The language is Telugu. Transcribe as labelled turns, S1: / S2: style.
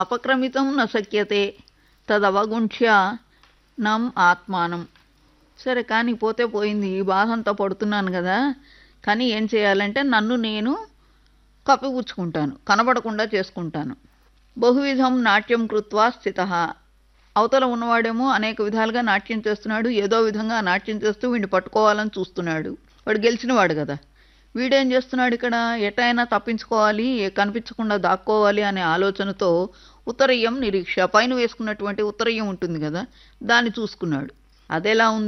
S1: అపక్రమితం న శక్యతే తదవగుంఠ్య నం ఆత్మానం సరే కానీ పోతే పోయింది ఈ బాధ అంతా పడుతున్నాను కదా కానీ ఏం చేయాలంటే నన్ను నేను కప్పిపుచ్చుకుంటాను కనబడకుండా చేసుకుంటాను బహువిధం నాట్యం కృత్వా స్థిత అవతల ఉన్నవాడేమో అనేక విధాలుగా నాట్యం చేస్తున్నాడు ఏదో విధంగా ఆ నాట్యం చేస్తూ వీడిని పట్టుకోవాలని చూస్తున్నాడు వాడు గెలిచినవాడు కదా వీడేం చేస్తున్నాడు ఇక్కడ ఎటైనా తప్పించుకోవాలి కనిపించకుండా దాక్కోవాలి అనే ఆలోచనతో ఉత్తరయ్యం నిరీక్ష పైన వేసుకున్నటువంటి ఉత్తరయ్యం ఉంటుంది కదా దాన్ని చూసుకున్నాడు అదెలా ఉంది